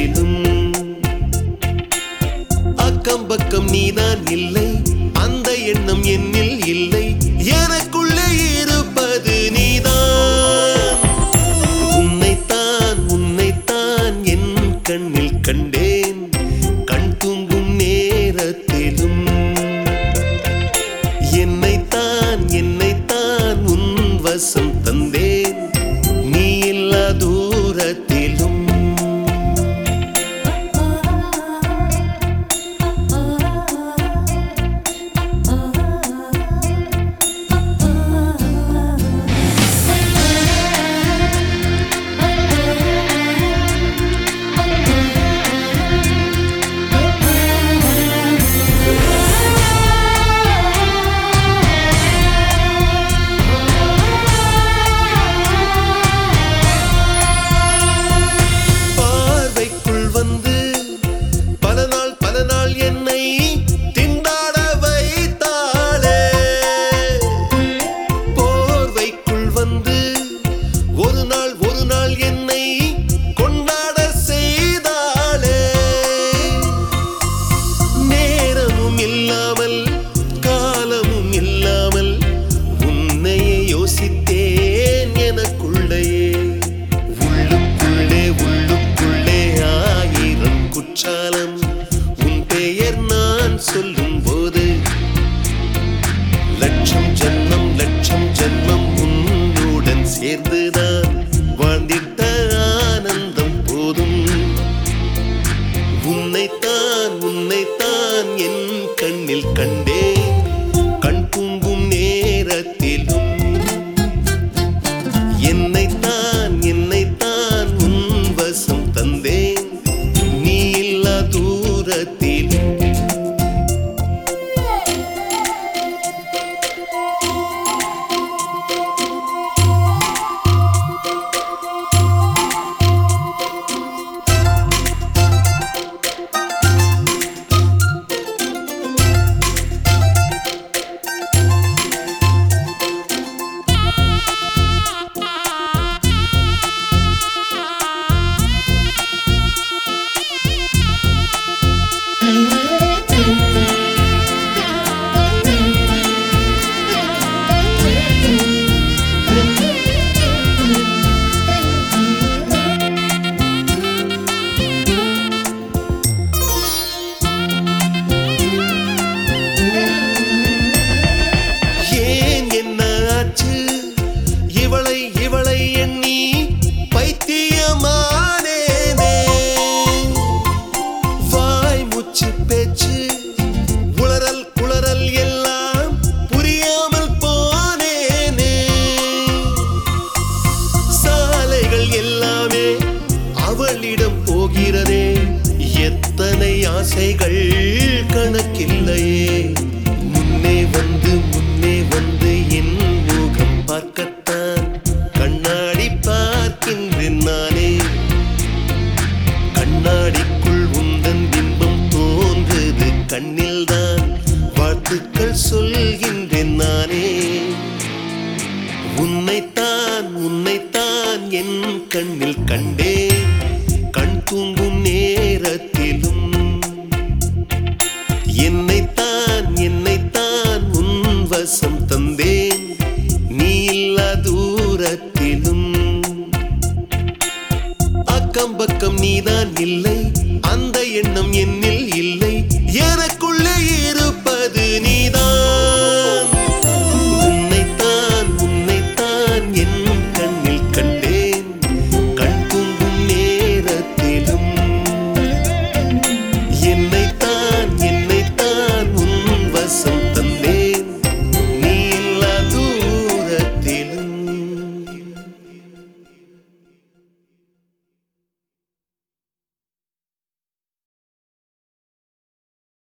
நேரத்திலும் அக்கம் பக்கம் நீதான் இல்லை அந்த எண்ணம் என்னில் இல்லை எனக்குள்ளே இருப்பது நீதான் உன்னைத்தான் உன்னைத்தான் என் கண்ணில் கண்டேன் கண் தூங்கும் நேரத்திலும் என்னைத்தான் என்னைத்தான் உன் வசம் தந்தேன் நீ இல்லா தூரத்திலும் பார்வைக்குள் வந்து பல நாள் பல நாள் என்னை திண்டாட வைத்தாளே போர்வைக்குள் வந்து ஒரு நாள் ஒரு நாள் என்னை கொண்டாட செய்தாளே நேரமும் இல்லாமல் காலமும் இல்லாமல் உன்னையே யோசித்தேன் எனக்குள்ளையே உள்ளுக்குள்ளே உள்ளுக்குள்ளே ஆயிரம் குற்றாலம் உன் பெயர் நான் சொல்லும் போது லட்சம் ஜன்மம் லட்சம் ஜன்மம் உன்னுடன் சேர்ந்துதான் வாழ்ந்திட்ட ஆனந்தம் போதும் உன்னைத்தான் உன்னைத்தான் என் கண்ணில் கண்டேன் கண் தூங்கும் நேரத்திலும் என்னைத்தான் என்னைத்தான் உன் வசம் தந்தேன் நீ இல்லா தூரத்திலும் ஏன் என்ன ஆச்சு இவளை இவளை எண்ணி பைத்தியமானேனே வாய் முச்சு பேச்சு உளறல் குளறல் எல்லாம் புரியாமல் போனேனே சாலைகள் எல்லாமே அவளிடம் போகிறதே எத்தனை ஆசைகள் கணக்கில்லையே முன்னே வந்து முன்னே வந்து என் முகம் பார்க்கத்தான் கண்ணாடி பார்க்கின்றேன் நானே கண்ணாடிக்குள் உந்தன் பிம்பம் தோன்றுது கண்ணில்தான் வாழ்த்துக்கள் சொல்கின்றேன் நானே உன்னைத்தான் உன்னைத்தான் என் கண்ணில் கண்டேன் கண் தூங்கும் நேரத்திலும் என்னைத்தான் என்னைத்தான் உன் வசம் தந்தேன் நீ இல்லா தூரத்திலும் அக்கம் பக்கம் நீதான் இல்லை அந்த எண்ணம் என்னில்